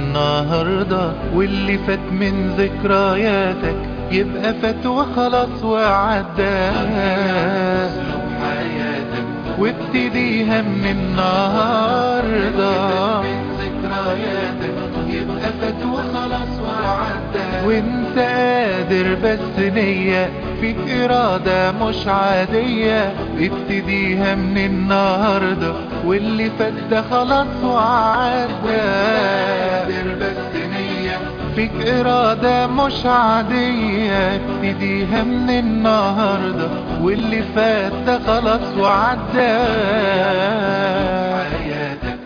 النهاردة واللي فات من ذكرياتك يبقى فات وخلاص وعدى وابتديها من النهاردة يبقى فات وخلاص وعدى وانت قادر بس نية فيك إرادة مش عادية ابتديها من النهاردة واللي فات ده خلاص وعدى قادر بس نية فيك إرادة مش عادية ابتديها من النهاردة واللي فات ده خلاص وعدى حياتك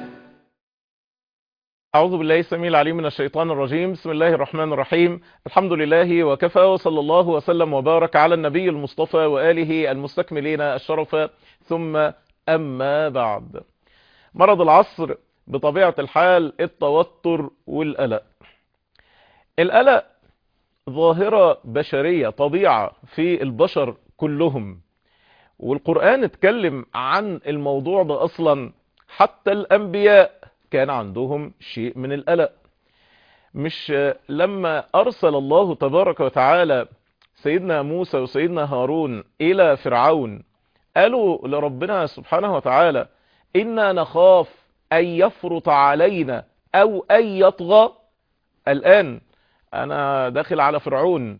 أعوذ بالله السميع العليم من الشيطان الرجيم بسم الله الرحمن الرحيم الحمد لله وكفى وصلى الله وسلم وبارك على النبي المصطفى وآله المستكملين الشرف ثم أما بعد مرض العصر بطبيعة الحال التوتر والقلق القلق ظاهرة بشرية طبيعة في البشر كلهم والقرآن اتكلم عن الموضوع ده أصلا حتى الأنبياء كان عندهم شيء من القلق مش لما أرسل الله تبارك وتعالى سيدنا موسى وسيدنا هارون إلى فرعون قالوا لربنا سبحانه وتعالى إنا نخاف أن يفرط علينا أو أن يطغى الآن أنا داخل على فرعون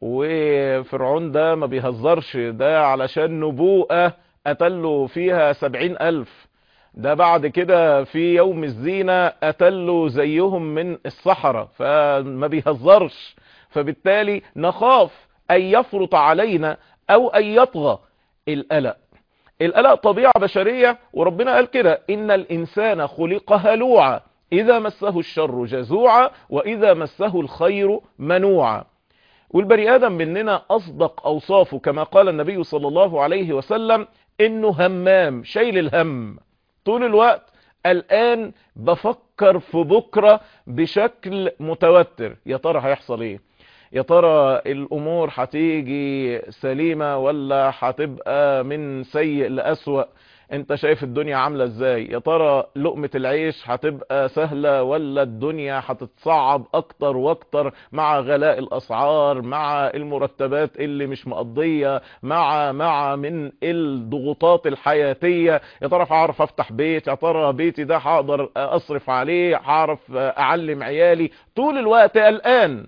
وفرعون ده ما بيهزرش ده علشان نبوءة قتلوا فيها سبعين ألف ده بعد كده في يوم الزينة قتلوا زيهم من الصحراء فما بيهزرش فبالتالي نخاف أن يفرط علينا أو أن يطغى القلق القلق طبيعة بشرية وربنا قال كده إن الإنسان خلق هلوعا إذا مسه الشر جزوعا وإذا مسه الخير منوعا والبني آدم مننا أصدق أوصافه كما قال النبي صلى الله عليه وسلم إنه همام شيل الهم طول الوقت الآن بفكر في بكرة بشكل متوتر يا ترى هيحصل ايه يا ترى الامور هتيجي سليمة ولا هتبقى من سيء لأسوأ انت شايف الدنيا عاملة ازاي يا ترى لقمة العيش هتبقى سهلة ولا الدنيا هتتصعب اكتر واكتر مع غلاء الاسعار مع المرتبات اللي مش مقضية مع مع من الضغوطات الحياتية يا ترى هعرف افتح بيت يا ترى بيتي ده هقدر اصرف عليه هعرف اعلم عيالي طول الوقت الان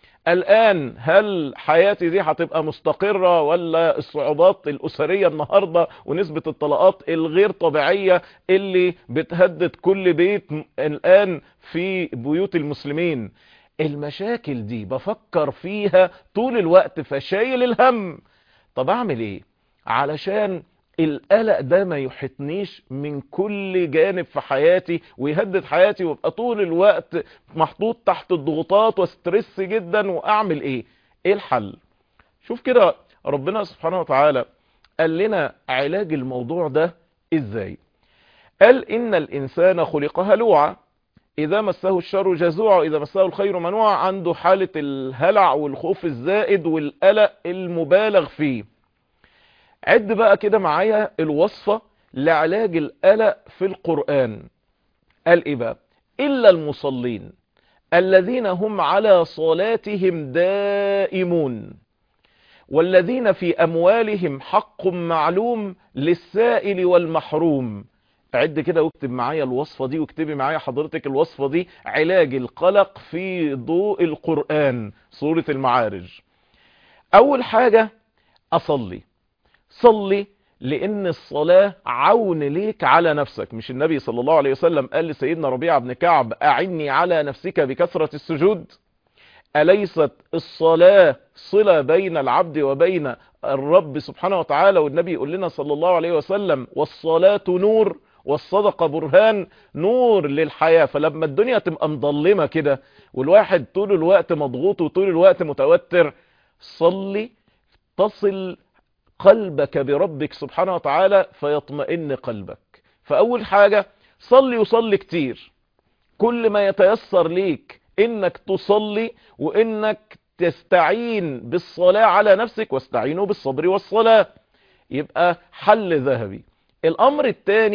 الآن هل حياتي دي هتبقى مستقرة ولا الصعوبات الأسرية النهاردة ونسبة الطلاقات الغير طبيعية اللي بتهدد كل بيت الآن في بيوت المسلمين المشاكل دي بفكر فيها طول الوقت فشايل الهم طب أعمل إيه علشان القلق ده ما يحطنيش من كل جانب في حياتي ويهدد حياتي وابقى طول الوقت محطوط تحت الضغوطات وستريس جدا واعمل ايه ايه الحل شوف كده ربنا سبحانه وتعالى قال لنا علاج الموضوع ده ازاي قال ان الانسان خلق هلوعا اذا مسه الشر جزوعا واذا مسه الخير منوعا عنده حالة الهلع والخوف الزائد والقلق المبالغ فيه عد بقى كده معايا الوصفة لعلاج القلق في القرآن قال ايه بقى إلا المصلين الذين هم على صلاتهم دائمون والذين في أموالهم حق معلوم للسائل والمحروم عد كده واكتب معايا الوصفة دي واكتبي معايا حضرتك الوصفة دي علاج القلق في ضوء القرآن سورة المعارج أول حاجة أصلي صلي لان الصلاة عون ليك على نفسك مش النبي صلى الله عليه وسلم قال لسيدنا ربيع بن كعب اعني على نفسك بكثرة السجود أليست الصلاة صلة بين العبد وبين الرب سبحانه وتعالى والنبي يقول لنا صلى الله عليه وسلم والصلاة نور والصدقة برهان نور للحياة فلما الدنيا تبقى مظلمة كده والواحد طول الوقت مضغوط وطول الوقت متوتر صلي تصل قلبك بربك سبحانه وتعالى فيطمئن قلبك فأول حاجة صلي وصلي كتير كل ما يتيسر ليك انك تصلي وانك تستعين بالصلاة على نفسك واستعينوا بالصبر والصلاة يبقى حل ذهبي الامر الثاني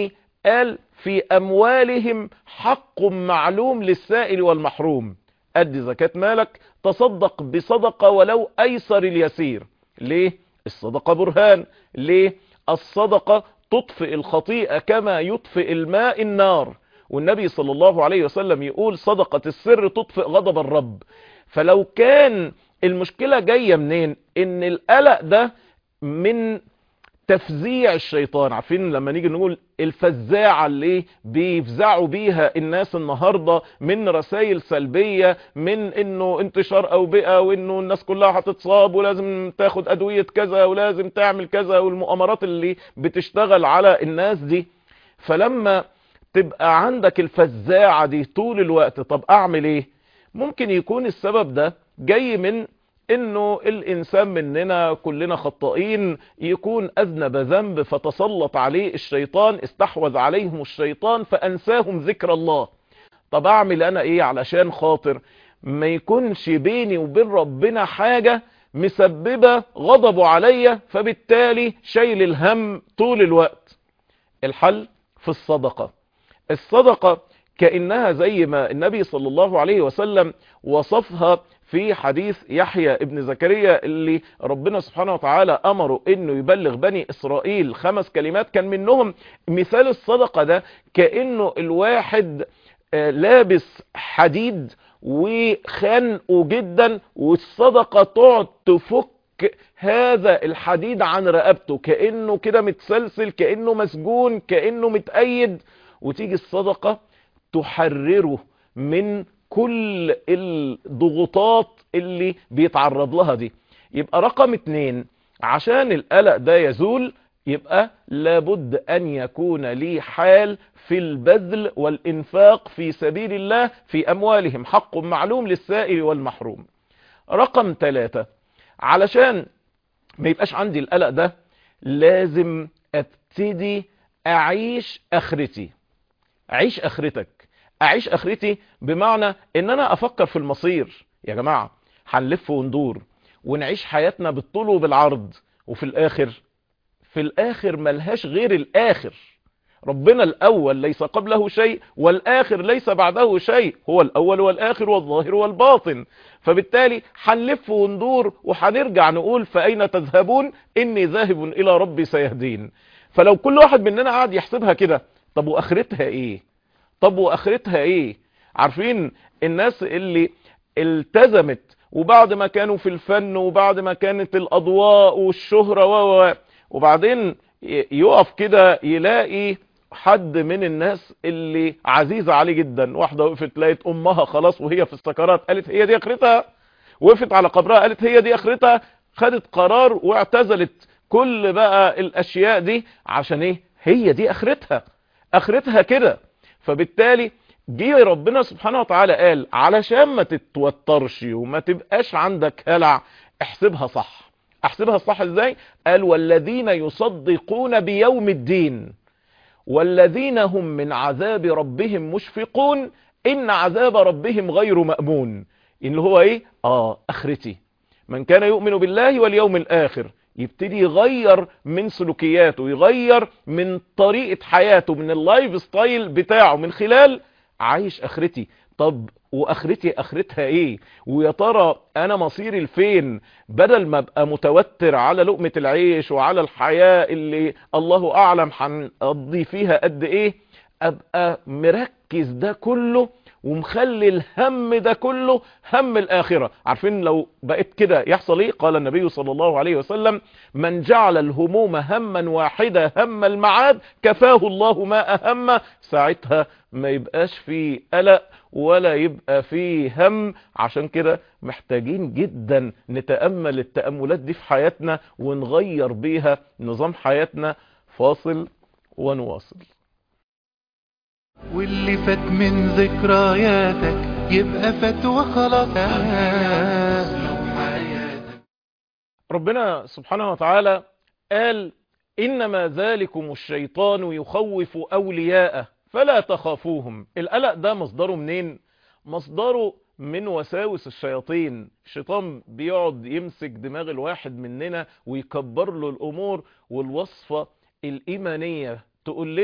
قال في أموالهم حق معلوم للسائل والمحروم أدي زكاة مالك تصدق بصدقة ولو أيسر اليسير ليه؟ الصدقة برهان ليه؟ الصدقة تطفئ الخطيئة كما يطفئ الماء النار والنبي صلى الله عليه وسلم يقول صدقة السر تطفئ غضب الرب فلو كان المشكلة جاية منين ان القلق ده من تفزيع الشيطان عارفين لما نيجي نقول الفزاعة اللي بيفزعوا بيها الناس النهاردة من رسائل سلبية من انه انتشار اوبئة وانه الناس كلها هتتصاب ولازم تاخد ادوية كذا ولازم تعمل كذا والمؤامرات اللي بتشتغل على الناس دي فلما تبقى عندك الفزاعة دي طول الوقت طب اعمل ايه ممكن يكون السبب ده جاي من انه الانسان مننا كلنا خطائين يكون اذنب ذنب فتسلط عليه الشيطان استحوذ عليهم الشيطان فانساهم ذكر الله طب اعمل انا ايه علشان خاطر ما يكونش بيني وبين ربنا حاجة مسببة غضبه عليا فبالتالي شايل الهم طول الوقت الحل في الصدقة الصدقة كأنها زي ما النبي صلى الله عليه وسلم وصفها في حديث يحيى ابن زكريا اللي ربنا سبحانه وتعالى امره انه يبلغ بني اسرائيل خمس كلمات كان منهم مثال الصدقة ده كأنه الواحد لابس حديد وخانقه جدا والصدقة تقعد تفك هذا الحديد عن رقبته كأنه كده متسلسل كأنه مسجون كأنه متأيد وتيجي الصدقة تحرره من كل الضغوطات اللي بيتعرض لها دي يبقى رقم اتنين عشان القلق ده يزول يبقى لابد ان يكون لي حال في البذل والانفاق في سبيل الله في اموالهم حق معلوم للسائل والمحروم رقم ثلاثة علشان ما يبقاش عندي القلق ده لازم ابتدي اعيش اخرتي عيش اخرتك اعيش اخرتي بمعنى ان انا افكر في المصير يا جماعة هنلف وندور ونعيش حياتنا بالطول وبالعرض وفي الاخر في الاخر ملهاش غير الاخر ربنا الاول ليس قبله شيء والاخر ليس بعده شيء هو الاول والاخر والظاهر والباطن فبالتالي هنلف وندور وهنرجع نقول فاين تذهبون اني ذاهب الى ربي سيهدين فلو كل واحد مننا قاعد يحسبها كده طب واخرتها ايه طب واخرتها ايه عارفين الناس اللي التزمت وبعد ما كانوا في الفن وبعد ما كانت الاضواء والشهرة و وبعدين يقف كده يلاقي حد من الناس اللي عزيزة عليه جدا واحدة وقفت لقيت امها خلاص وهي في السكرات قالت هي دي اخرتها وقفت على قبرها قالت هي دي اخرتها خدت قرار واعتزلت كل بقى الاشياء دي عشان ايه هي دي اخرتها اخرتها كده فبالتالي جه ربنا سبحانه وتعالى قال علشان ما تتوترش وما تبقاش عندك هلع احسبها صح احسبها صح ازاي قال والذين يصدقون بيوم الدين والذين هم من عذاب ربهم مشفقون ان عذاب ربهم غير مأمون اللي هو ايه اه اخرتي من كان يؤمن بالله واليوم الاخر يبتدي يغير من سلوكياته يغير من طريقة حياته من اللايف ستايل بتاعه من خلال عايش اخرتي طب واخرتي اخرتها ايه ويا ترى انا مصيري لفين بدل ما ابقى متوتر على لقمة العيش وعلى الحياة اللي الله اعلم هنقضي فيها قد ايه ابقى مركز ده كله ومخلي الهم ده كله هم الآخرة عارفين لو بقيت كده يحصل ايه قال النبي صلى الله عليه وسلم من جعل الهموم هما واحدة هم المعاد كفاه الله ما أهم ساعتها ما يبقاش فيه قلق ولا يبقى فيه هم عشان كده محتاجين جدا نتأمل التأملات دي في حياتنا ونغير بيها نظام حياتنا فاصل ونواصل واللي فات من ذكرياتك يبقى فات وخلاص ربنا سبحانه وتعالى قال إنما ذلكم الشيطان يخوف أولياءه فلا تخافوهم القلق ده مصدره منين مصدره من وساوس الشياطين الشيطان بيقعد يمسك دماغ الواحد مننا ويكبر له الأمور والوصفة الإيمانية تقول لنا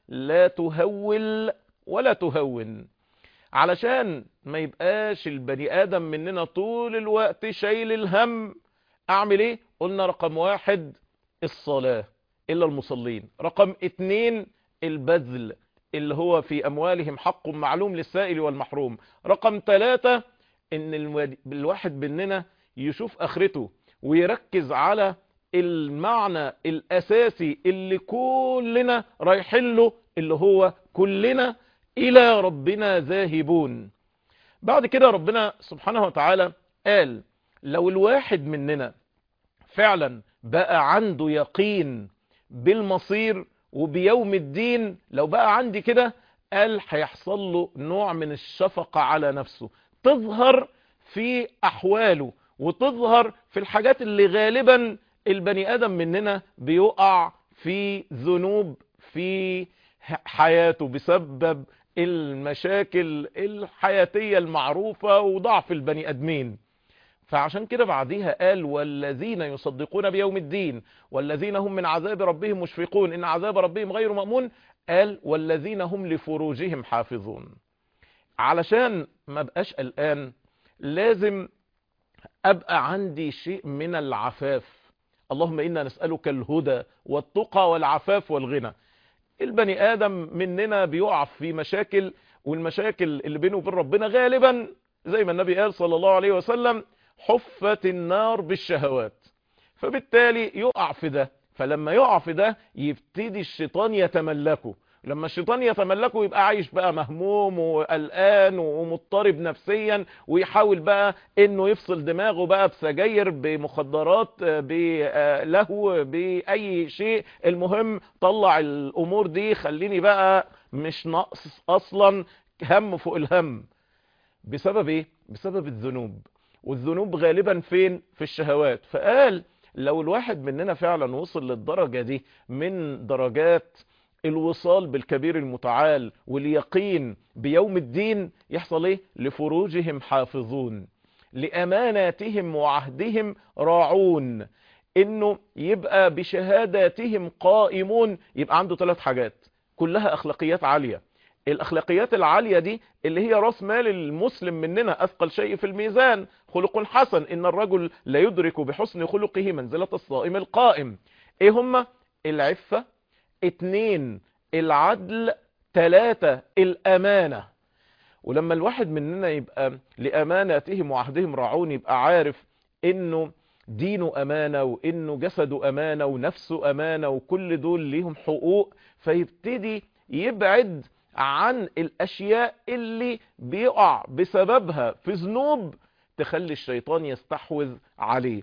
لا تهول ولا تهون علشان ما يبقاش البني ادم مننا طول الوقت شايل الهم اعمل ايه قلنا رقم واحد الصلاة الا المصلين رقم اتنين البذل اللي هو في اموالهم حق معلوم للسائل والمحروم رقم ثلاثة ان الواحد مننا يشوف اخرته ويركز على المعنى الاساسي اللي كلنا رايحين له اللي هو كلنا الى ربنا ذاهبون بعد كده ربنا سبحانه وتعالى قال لو الواحد مننا فعلا بقى عنده يقين بالمصير وبيوم الدين لو بقى عندي كده قال هيحصل له نوع من الشفقة على نفسه تظهر في احواله وتظهر في الحاجات اللي غالبا البني ادم مننا بيقع في ذنوب في حياته بسبب المشاكل الحياتية المعروفة وضعف البني ادمين فعشان كده بعديها قال والذين يصدقون بيوم الدين والذين هم من عذاب ربهم مشفقون ان عذاب ربهم غير مأمون قال والذين هم لفروجهم حافظون علشان ما بقاش قلقان لازم ابقى عندي شيء من العفاف اللهم انا نسألك الهدى والتقى والعفاف والغنى البني ادم مننا بيقع في مشاكل والمشاكل اللي بينه وبين ربنا غالبا زي ما النبي قال صلى الله عليه وسلم حفت النار بالشهوات فبالتالي يقع في ده فلما يقع في ده يبتدي الشيطان يتملكه لما الشيطان يتملكه يبقى عايش بقى مهموم وقلقان ومضطرب نفسيا ويحاول بقى انه يفصل دماغه بقى بسجاير بمخدرات بلهو باي شيء المهم طلع الامور دي خليني بقى مش ناقص اصلا هم فوق الهم بسبب ايه بسبب الذنوب والذنوب غالبا فين في الشهوات فقال لو الواحد مننا فعلا وصل للدرجة دي من درجات الوصال بالكبير المتعال واليقين بيوم الدين يحصل ايه لفروجهم حافظون لأماناتهم وعهدهم راعون انه يبقى بشهاداتهم قائمون يبقى عنده ثلاث حاجات كلها اخلاقيات عالية الاخلاقيات العالية دي اللي هي راس مال المسلم مننا اثقل شيء في الميزان خلق حسن ان الرجل لا يدرك بحسن خلقه منزلة الصائم القائم ايه هما العفة اتنين العدل تلاتة الامانة ولما الواحد مننا يبقى لاماناتهم وعهدهم راعون يبقى عارف انه دينه امانة وانه جسده امانة ونفسه امانة وكل دول ليهم حقوق فيبتدي يبعد عن الاشياء اللي بيقع بسببها في ذنوب تخلي الشيطان يستحوذ عليه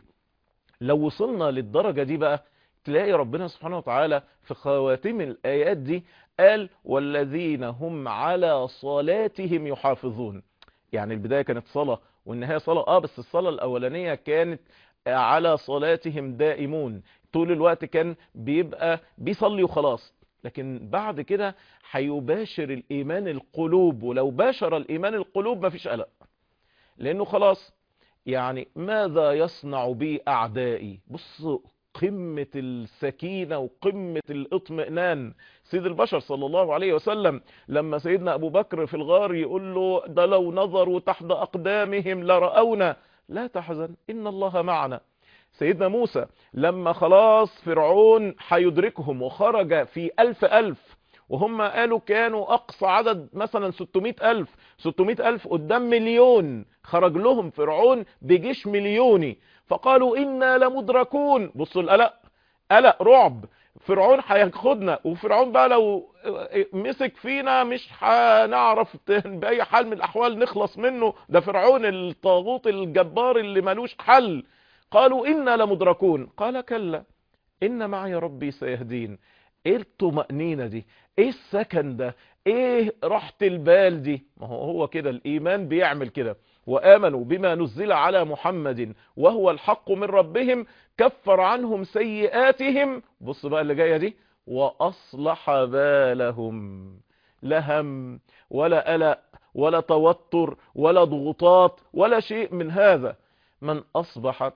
لو وصلنا للدرجة دي بقى تلاقي ربنا سبحانه وتعالى في خواتم الآيات دي قال والذين هم على صلاتهم يحافظون يعني البداية كانت صلاة والنهاية صلاة اه بس الصلاة الأولانية كانت على صلاتهم دائمون طول الوقت كان بيبقى بيصلي وخلاص لكن بعد كده هيباشر الإيمان القلوب ولو باشر الإيمان القلوب مفيش قلق لأنه خلاص يعني ماذا يصنع بي أعدائي بصوا قمة السكينة وقمة الاطمئنان سيد البشر صلى الله عليه وسلم لما سيدنا أبو بكر في الغار يقول له ده لو نظروا تحت أقدامهم لرأونا لا تحزن إن الله معنا سيدنا موسى لما خلاص فرعون هيدركهم وخرج في ألف ألف وهم قالوا كانوا أقصى عدد مثلا 600 ألف 600 ألف قدام مليون خرج لهم فرعون بجيش مليوني فقالوا إنا لمدركون بصوا القلق قلق رعب فرعون هياخدنا وفرعون بقى لو مسك فينا مش هنعرف بأي حال من الأحوال نخلص منه ده فرعون الطاغوت الجبار اللي ملوش حل قالوا إنا لمدركون قال كلا إن معي ربي سيهدين ايه الطمأنينة دي ايه السكن ده ايه راحة البال دي ما هو هو كده الايمان بيعمل كده وامنوا بما نزل على محمد وهو الحق من ربهم كفر عنهم سيئاتهم بص بقى اللي جاية دي واصلح بالهم لا هم ولا قلق ولا توتر ولا ضغوطات ولا شيء من هذا من اصبح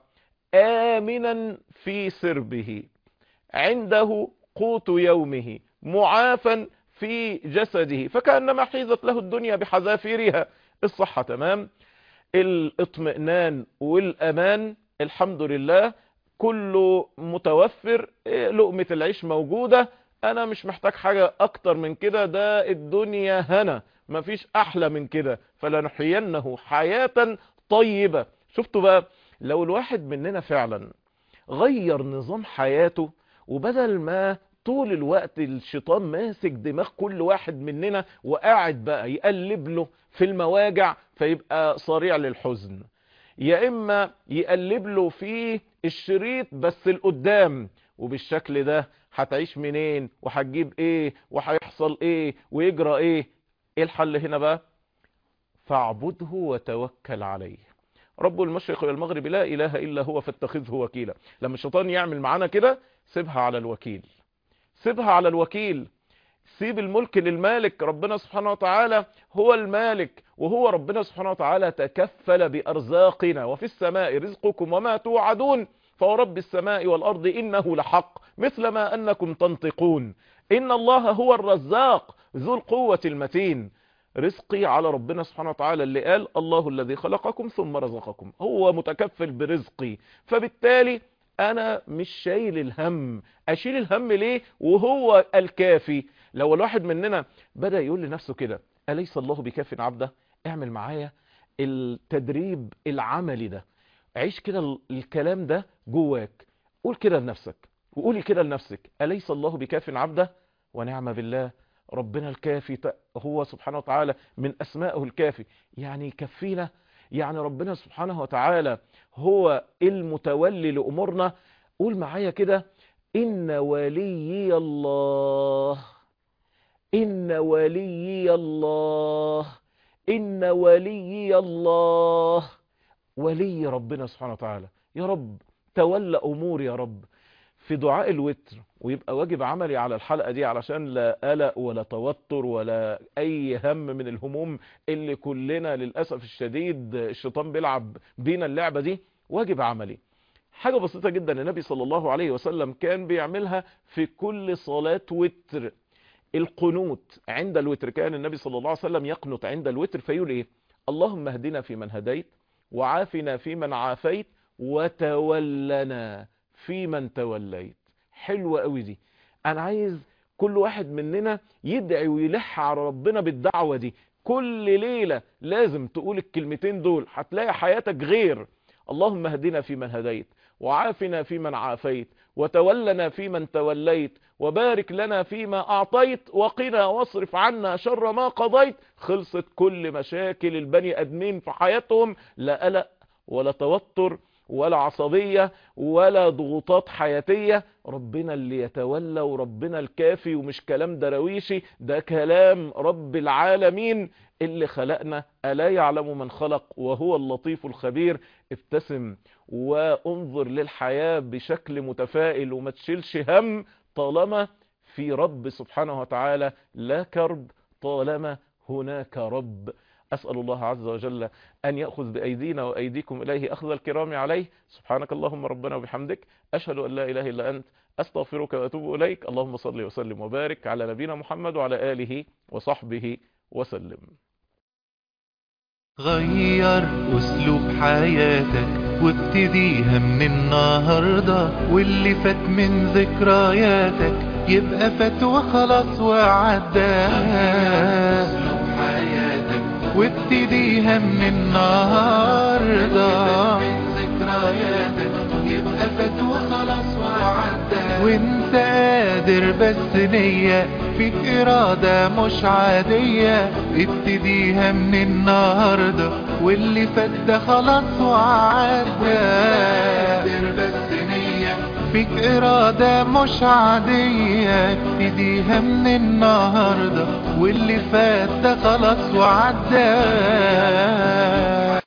امنا في سربه عنده قوت يومه معافا في جسده فكأنما حيزت له الدنيا بحذافيرها الصحة تمام الاطمئنان والأمان الحمد لله كله متوفر لقمة العيش موجودة انا مش محتاج حاجة اكتر من كده ده الدنيا هنا مفيش احلى من كده فلنحيينه حياة طيبة شفتوا بقى لو الواحد مننا فعلا غير نظام حياته وبدل ما طول الوقت الشيطان ماسك دماغ كل واحد مننا وقاعد بقى يقلب له في المواجع فيبقى صريع للحزن يا اما يقلب له في الشريط بس القدام وبالشكل ده هتعيش منين وهتجيب ايه وهيحصل ايه ويجرى ايه ايه الحل هنا بقى فاعبده وتوكل عليه رب المشرق والمغرب لا اله الا هو فاتخذه وكيلا لما الشيطان يعمل معانا كده سيبها على الوكيل سيبها على الوكيل سيب الملك للمالك ربنا سبحانه وتعالى هو المالك وهو ربنا سبحانه وتعالى تكفل بأرزاقنا وفي السماء رزقكم وما توعدون فورب السماء والأرض إنه لحق مثل ما أنكم تنطقون إن الله هو الرزاق ذو القوة المتين رزقي على ربنا سبحانه وتعالى اللي قال الله الذي خلقكم ثم رزقكم هو متكفل برزقي فبالتالي انا مش شايل الهم اشيل الهم ليه وهو الكافي لو الواحد مننا بدأ يقول لنفسه كده أليس الله بكاف عبده اعمل معايا التدريب العملي ده عيش كده الكلام ده جواك قول كده لنفسك وقولي كده لنفسك أليس الله بكاف عبده ونعم بالله ربنا الكافي هو سبحانه وتعالى من أسمائه الكافي يعني يكفينا يعني ربنا سبحانه وتعالى هو المتولي لأمورنا قول معايا كده إن وليي الله إن وليي الله إن وليي الله ولي ربنا سبحانه وتعالى يا رب تولى أموري يا رب في دعاء الوتر ويبقى واجب عملي على الحلقة دي علشان لا قلق ولا توتر ولا أي هم من الهموم اللي كلنا للأسف الشديد الشيطان بيلعب بينا اللعبة دي واجب عملي حاجة بسيطة جدا النبي صلى الله عليه وسلم كان بيعملها في كل صلاة وتر القنوت عند الوتر كان النبي صلى الله عليه وسلم يقنط عند الوتر فيقول ايه اللهم اهدنا في من هديت وعافنا في من عافيت وتولنا في من توليت حلوة قوي دي انا عايز كل واحد مننا يدعي ويلح على ربنا بالدعوة دي كل ليلة لازم تقول الكلمتين دول هتلاقي حياتك غير اللهم اهدنا في من هديت وعافنا في من عافيت وتولنا في من توليت وبارك لنا فيما أعطيت وقنا واصرف عنا شر ما قضيت خلصت كل مشاكل البني أدمين في حياتهم لا قلق ولا توتر ولا عصبية ولا ضغوطات حياتية ربنا اللي يتولى وربنا الكافي ومش كلام درويشي ده كلام رب العالمين اللي خلقنا ألا يعلم من خلق وهو اللطيف الخبير ابتسم وانظر للحياة بشكل متفائل وما تشيلش هم طالما في رب سبحانه وتعالى لا كرب طالما هناك رب أسأل الله عز وجل أن يأخذ بأيدينا وأيديكم إليه أخذ الكرام عليه سبحانك اللهم ربنا وبحمدك أشهد أن لا إله إلا أنت أستغفرك وأتوب إليك اللهم صل وسلم وبارك على نبينا محمد وعلى آله وصحبه وسلم غير أسلوب حياتك وابتديها من النهاردة واللي فات من ذكرياتك يبقى فات وخلاص وعدى أسلوب حياتك وابتديها من النهاردة ذكرياتك يبقى فات وخلاص وعدى وانت قادر بس نية فيك إرادة مش عادية ابتديها من النهاردة واللي فات ده خلاص وعدى قادر بس نية فيك إرادة مش عادية ابتديها من النهاردة واللي فات ده خلاص وعدى